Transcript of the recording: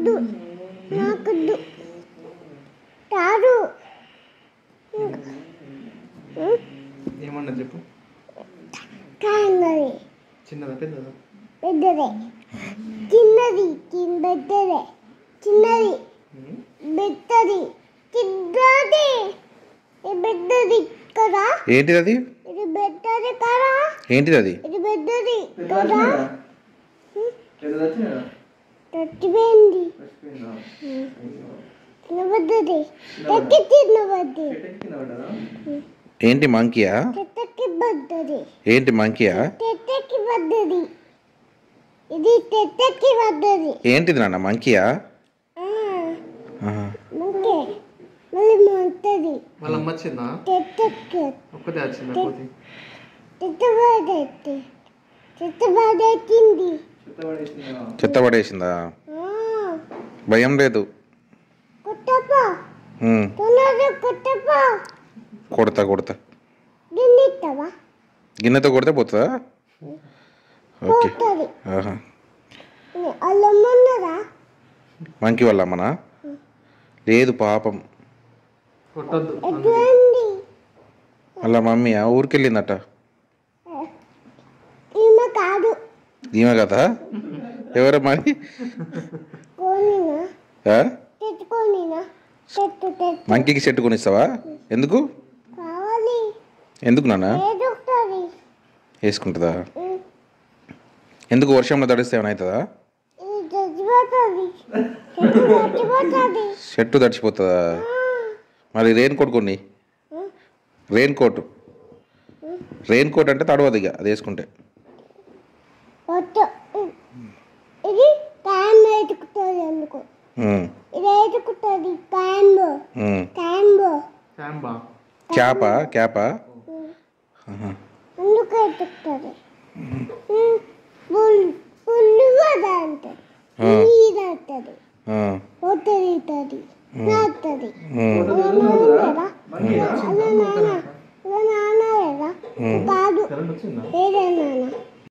నాకొద్దు నాకొద్దు తాడు ఏమన్నా చెప్పు కాయన్నది చిన్నదా పెద్దదా పెద్దదే చిన్నది చిన్న పెద్దదే చిన్నది పెద్దది చిన్నది ఇది పెద్దది కదా ఏంటిది అది ఇది పెద్దది కదా ఏంటిది అది ఇది పెద్దది కదా పెద్దదా చిన్నదా చచ్చిపోయింది చచ్చిపోయిందా చిన్న పెద్దది చెట్టుకి చిన్న పెద్దది చెట్టుకి కింద పడ్డదా ఏంటి మంకీయా చెట్టుకి పెద్దది ఏంటి మంకీయా చెట్టుకి పెద్దది ఇది చెట్టుకి పెద్దది ఏంటిది నాన్న మంకీయా ఆ, ఆహా. ఓకే మళ్ళీ మంటది వాళ్ళ అమ్మ వచ్చిందా చెట్టుకి ఒక్కతే వచ్చిందా కోతి చెట్టు పడేది చెట్టు పడేసింది చెత్త పడేసిందా చెత్త పడేసిందా భయం లేదు కుట్టపా ఉమ్, తొందరగా కుట్టపా కొడతా కొడతా గిన్నెత్తవా గిన్నెతో కొడితే పోతుందా ఓకే పోతుంది ఆహా అల్లమ్మన్నరా మంకీ వాళ్ళ అమ్మనా లేదు పాపం కొట్టద్దు ఎటువంటి వాళ్ళ మమ్మీ ఆ ఊరికి వెళ్ళిందట ఈమె కాదు ఈమె కదా ఎవరు మరి కోనినా ఆ? తెచ్చుకోనినా చెట్టు తెచ్చు మంకీకి చెట్టు కొనిస్తావా ఎందుకు కావాలి ఎందుకు నాన్న ఏదొస్తుంది వేసుకుంటుందా ఎందుకు వర్షంలో తడిస్తే ఏమైనా అవుతుందా ఇది చచ్చిపోతుంది చెట్టు చచ్చిపోతుంది చెట్టు తడిచిపోతుందా మరి రెయిన్ కోట్ కొన్ని రెయిన్ కోట్ రెయిన్ కోట్ అంటే తడవదు ఇక అది వేసుకుంటే వద్దు ఇది కాయం ఎదుకుతుంది అందుకు ఉమ్, ఇది ఎదుకుతుంది కాయంబో ఉమ్. కాయంబో శాంబా క్యాపా క్యాపా అందుకు ఎదుకుతుంది పుల్లు కదా అంటది నీరు అంటది ఆ, పోతుంది ఇస్తుంది నాస్తుంది ఉమ్, అలా నాన్న అలా నాన్న అలా నాన్న లేదా కాదు కరెంట్ వచ్చిందా ఏదే నాన్న